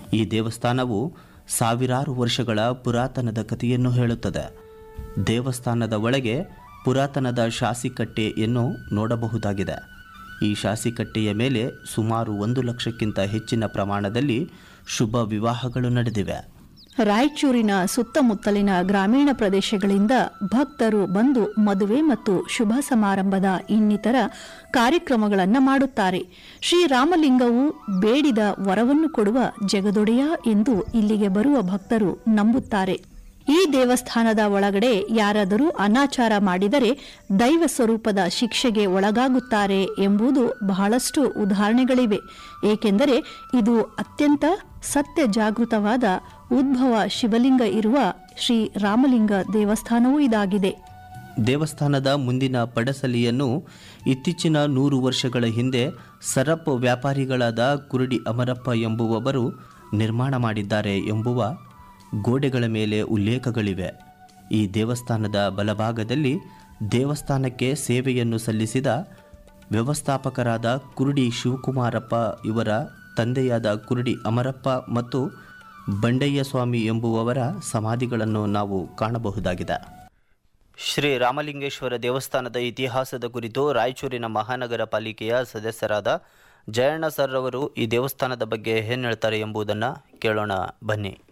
ಈ ದೇವಸ್ಥಾನವು ಸಾವಿರಾರು ವರ್ಷಗಳ ಪುರಾತನದ ಕಥೆಯನ್ನು ಹೇಳುತ್ತದೆ ದೇವಸ್ಥಾನದ ಒಳಗೆ ಪುರಾತನದ ಶಾಸಿಕಟ್ಟೆಯನ್ನು ನೋಡಬಹುದಾಗಿದೆ ಈ ಶಾಸಿಕಟ್ಟೆಯ ಮೇಲೆ ಸುಮಾರು ಒಂದು ಲಕ್ಷಕ್ಕಿಂತ ಹೆಚ್ಚಿನ ಪ್ರಮಾಣದಲ್ಲಿ ಶುಭ ವಿವಾಹಗಳು ನಡೆದಿವೆ ರಾಯಚೂರಿನ ಸುತ್ತಮುತ್ತಲಿನ ಗ್ರಾಮೀಣ ಪ್ರದೇಶಗಳಿಂದ ಭಕ್ತರು ಬಂದು ಮದುವೆ ಮತ್ತು ಶುಭ ಸಮಾರಂಭದ ಇನ್ನಿತರ ಕಾರ್ಯಕ್ರಮಗಳನ್ನು ಮಾಡುತ್ತಾರೆ ಶ್ರೀರಾಮಲಿಂಗವು ಬೇಡಿದ ವರವನ್ನು ಕೊಡುವ ಜಗದೊಡೆಯ ಎಂದು ಇಲ್ಲಿಗೆ ಬರುವ ಭಕ್ತರು ನಂಬುತ್ತಾರೆ ಈ ದೇವಸ್ಥಾನದ ಒಳಗಡೆ ಯಾರಾದರೂ ಅನಾಚಾರ ಮಾಡಿದರೆ ದೈವ ಸ್ವರೂಪದ ಶಿಕ್ಷೆಗೆ ಒಳಗಾಗುತ್ತಾರೆ ಎಂಬುದು ಬಹಳಷ್ಟು ಉದಾಹರಣೆಗಳಿವೆ ಏಕೆಂದರೆ ಇದು ಅತ್ಯಂತ ಸತ್ಯ ಜಾಗೃತವಾದ ಉದ್ಭವ ಶಿವಲಿಂಗ ಇರುವ ಶ್ರೀ ರಾಮಲಿಂಗ ದೇವಸ್ಥಾನವೂ ಇದಾಗಿದೆ ದೇವಸ್ಥಾನದ ಮುಂದಿನ ಪಡಸಲಿಯನ್ನು ಇತ್ತೀಚಿನ ನೂರು ವರ್ಷಗಳ ಹಿಂದೆ ಸರಪ್ ವ್ಯಾಪಾರಿಗಳಾದ ಕುರುಡಿ ಅಮರಪ್ಪ ಎಂಬುವವರು ನಿರ್ಮಾಣ ಮಾಡಿದ್ದಾರೆ ಎಂಬುವ ಗೋಡೆಗಳ ಮೇಲೆ ಉಲ್ಲೇಖಗಳಿವೆ ಈ ದೇವಸ್ಥಾನದ ಬಲಭಾಗದಲ್ಲಿ ದೇವಸ್ಥಾನಕ್ಕೆ ಸೇವೆಯನ್ನು ಸಲ್ಲಿಸಿದ ವ್ಯವಸ್ಥಾಪಕರಾದ ಕುರುಡಿ ಶಿವಕುಮಾರಪ್ಪ ಇವರ ತಂದೆಯಾದ ಕುರುಡಿ ಅಮರಪ್ಪ ಮತ್ತು ಬಂಡಯ್ಯ ಸ್ವಾಮಿ ಎಂಬುವವರ ಸಮಾಧಿಗಳನ್ನು ನಾವು ಕಾಣಬಹುದಾಗಿದೆ ಶ್ರೀ ರಾಮಲಿಂಗೇಶ್ವರ ದೇವಸ್ಥಾನದ ಇತಿಹಾಸದ ಕುರಿತು ರಾಯಚೂರಿನ ಮಹಾನಗರ ಪಾಲಿಕೆಯ ಸದಸ್ಯರಾದ ಜಯಣ್ಣ ಸರ್ ಅವರು ಈ ದೇವಸ್ಥಾನದ ಬಗ್ಗೆ ಏನು ಹೇಳ್ತಾರೆ ಎಂಬುದನ್ನು ಕೇಳೋಣ ಬನ್ನಿ